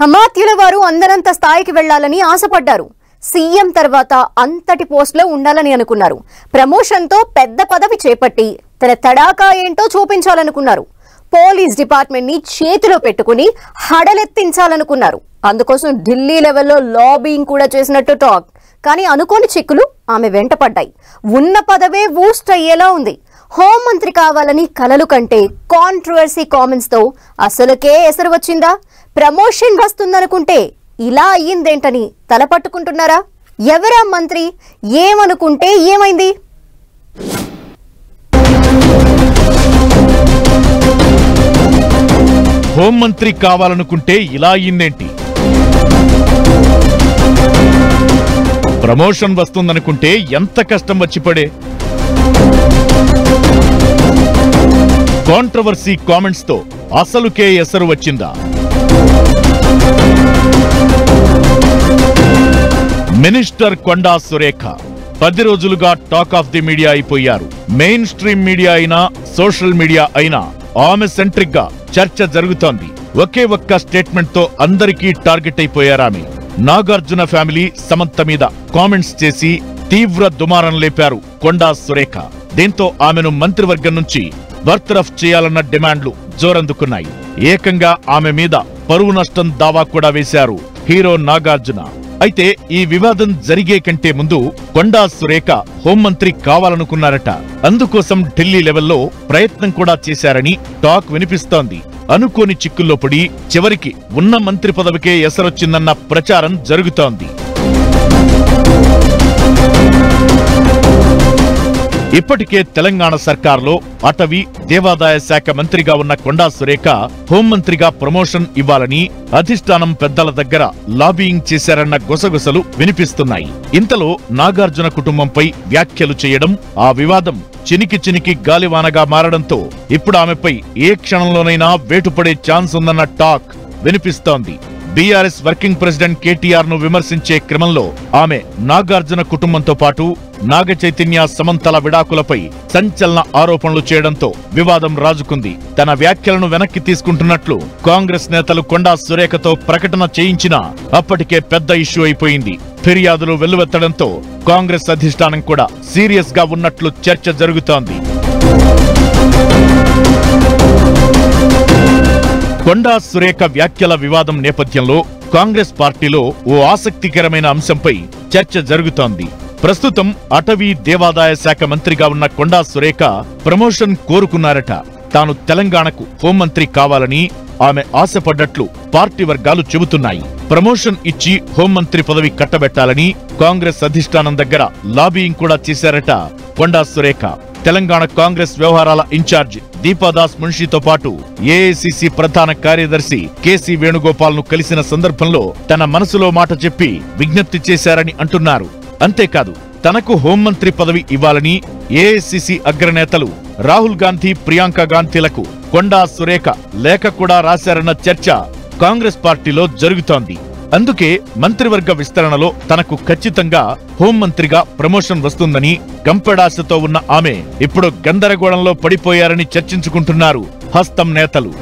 అమాత్యుల వారు అందరంత స్థాయికి వెళ్లాలని ఆశపడ్డారు సీఎం తర్వాత అంతటి పోస్ట్లో ఉండాలని అనుకున్నారు ప్రమోషన్తో పెద్ద పదవి చేపట్టి తన తడాకా ఏంటో చూపించాలనుకున్నారు పోలీస్ డిపార్ట్మెంట్ ని చేతిలో పెట్టుకుని హడలెత్తించాలనుకున్నారు అందుకోసం ఢిల్లీ లెవెల్లో లాబింగ్ కూడా చేసినట్టు టాక్ కానీ అనుకోని చిక్కులు ఆమె వెంట పడ్డాయి ఉన్న పదవే వూస్ట్ అయ్యేలా ఉంది హోంమంత్రి కావాలని కలలు కంటే కాంట్రవర్సీ కామెంట్స్ తో అసలుకే ఎసరు వచ్చిందా ప్రమోషన్ వస్తుందనుకుంటే ఇలా అయ్యిందేంటని తలపట్టుకుంటున్నారా ఎవరా మంత్రి ఏమనుకుంటే ఏమైంది హోంమంత్రి కావాలనుకుంటే ఇలా అయిందేంటి ప్రమోషన్ వస్తుందనుకుంటే ఎంత కష్టం వచ్చి పడే కాంట్రవర్సీ కామెంట్స్ తో అసలుకే ఎసరు వచ్చిందా మినిస్టర్ కొండా సురేఖ పది రోజులుగా టాక్ ఆఫ్ ది మీడియా అయిపోయారు మెయిన్ స్ట్రీమ్ మీడియా అయినా సోషల్ మీడియా అయినా ఆమె సెంట్రిక్ గా చర్చ జరుగుతోంది ఒకే ఒక్క స్టేట్మెంట్ తో అందరికీ టార్గెట్ అయిపోయారామె నాగార్జున ఫ్యామిలీ సమంత మీద కామెంట్స్ చేసి తీవ్ర దుమారం లేపారు కొండా సురేఖ దీంతో ఆమెను మంత్రివర్గం నుంచి బర్తరఫ్ చేయాలన్న డిమాండ్లు జోరందుకున్నాయి ఏకంగా ఆమె మీద పరువు నష్టం దావా కూడా వేశారు హీరో నాగార్జున అయితే ఈ వివాదం జరిగే కంటే ముందు కొండా సురేఖ హోంమంత్రి కావాలనుకున్నారట అందుకోసం ఢిల్లీ లెవెల్లో ప్రయత్నం కూడా చేశారని టాక్ వినిపిస్తోంది అనుకోని చిక్కుల్లో పడి చివరికి ఉన్న మంత్రి పదవికే ఎసరొచ్చిందన్న ప్రచారం జరుగుతోంది ఇప్పటికే తెలంగాణ సర్కార్లో అటవీ దేవాదాయ శాఖ మంత్రిగా ఉన్న కొండా సురేఖ హోంమంత్రిగా ప్రమోషన్ ఇవ్వాలని అధిష్టానం పెద్దల దగ్గర లాబీయింగ్ చేశారన్న గుసగుసలు వినిపిస్తున్నాయి ఇంతలో నాగార్జున కుటుంబంపై వ్యాఖ్యలు చేయడం ఆ వివాదం చినికి చినికి గాలివానగా మారడంతో ఇప్పుడు ఆమెపై ఏ క్షణంలోనైనా వేటుపడే ఛాన్స్ ఉందన్న టాక్ వినిపిస్తోంది బీఆర్ఎస్ వర్కింగ్ ప్రెసిడెంట్ కేటీఆర్ ను విమర్శించే క్రమంలో ఆమె నాగార్జున కుటుంబంతో పాటు నాగ చైతన్య సమంతల విడాకులపై సంచలన ఆరోపణలు చేయడంతో వివాదం రాజుకుంది తన వ్యాఖ్యలను వెనక్కి తీసుకుంటున్నట్లు కాంగ్రెస్ నేతలు కొండా సురేఖతో ప్రకటన చేయించినా అప్పటికే పెద్ద ఇష్యూ అయిపోయింది ఫిర్యాదులు వెల్లువెత్తడంతో కాంగ్రెస్ అధిష్టానం కూడా సీరియస్ గా ఉన్నట్లు చర్చ జరుగుతోంది కొండా సురేఖ వ్యాఖ్యల వివాదం నేపథ్యంలో కాంగ్రెస్ పార్టీలో ఓ ఆసక్తికరమైన అంశంపై చర్చ జరుగుతోంది ప్రస్తుతం అటవీ దేవాదాయ శాఖ మంత్రిగా ఉన్న కొండా సురేఖ ప్రమోషన్ కోరుకున్నారట తాను తెలంగాణకు హోంమంత్రి కావాలని ఆమె ఆశపడ్డట్లు పార్టీ వర్గాలు చెబుతున్నాయి ప్రమోషన్ ఇచ్చి హోంమంత్రి పదవి కట్టబెట్టాలని కాంగ్రెస్ అధిష్టానం దగ్గర లాబీయింగ్ కూడా చేశారట కొండా సురేఖ తెలంగాణ కాంగ్రెస్ వ్యవహారాల ఇన్ఛార్జ్ దీపాదాస్ మున్షితో పాటు ఏఐసిసి ప్రధాన కార్యదర్శి కేసీ వేణుగోపాల్ ను కలిసిన సందర్భంలో తన మనసులో మాట చెప్పి విజ్ఞప్తి చేశారని అంటున్నారు అంతేకాదు తనకు హోంమంత్రి పదవి ఇవ్వాలని ఏఐసిసి అగ్రనేతలు రాహుల్ గాంధీ ప్రియాంక గాంధీలకు కొండా సురేఖ లేఖ కూడా రాశారన్న చర్చ కాంగ్రెస్ పార్టీలో జరుగుతోంది అందుకే మంత్రివర్గ విస్తరణలో తనకు ఖచ్చితంగా హోంమంత్రిగా ప్రమోషన్ వస్తుందని గంపెడాశతో ఉన్న ఆమె ఇప్పుడు గందరగోళంలో పడిపోయారని చర్చించుకుంటున్నారు హస్తం నేతలు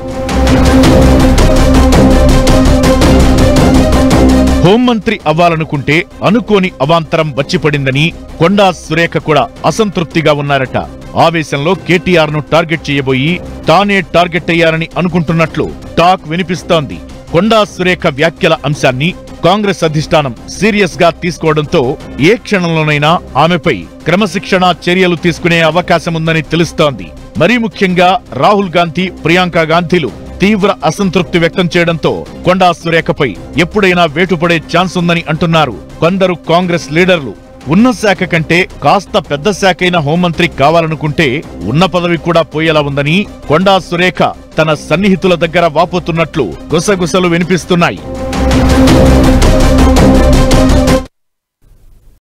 హోంమంత్రి అవ్వాలనుకుంటే అనుకోని అవాంతరం వచ్చిపడిందని కొండా సురేఖ కూడా అసంతృప్తిగా ఉన్నారట ఆవేశంలో కేటీఆర్ ను టార్గెట్ చేయబోయి తానే టార్గెట్ అయ్యారని అనుకుంటున్నట్లు టాక్ వినిపిస్తోంది కొండా సురేఖ వ్యాఖ్యల అంశాన్ని కాంగ్రెస్ అధిష్టానం సీరియస్ గా తీసుకోవడంతో ఏ క్షణంలోనైనా ఆమెపై క్రమశిక్షణ చర్యలు తీసుకునే అవకాశం ఉందని తెలుస్తోంది మరీ ముఖ్యంగా రాహుల్ గాంధీ ప్రియాంక గాంధీలు తీవ్ర అసంతృప్తి వ్యక్తం చేయడంతో కొండా సురేఖపై ఎప్పుడైనా వేటుపడే ఛాన్స్ ఉందని అంటున్నారు కొందరు కాంగ్రెస్ లీడర్లు ఉన్న శాఖ కంటే కాస్త పెద్ద శాఖైన హోంమంత్రి కావాలనుకుంటే ఉన్న పదవి కూడా పోయేలా ఉందని కొండా సురేఖ తన సన్నిహితుల దగ్గర వాపోతున్నట్లు గుసగుసలు వినిపిస్తున్నాయి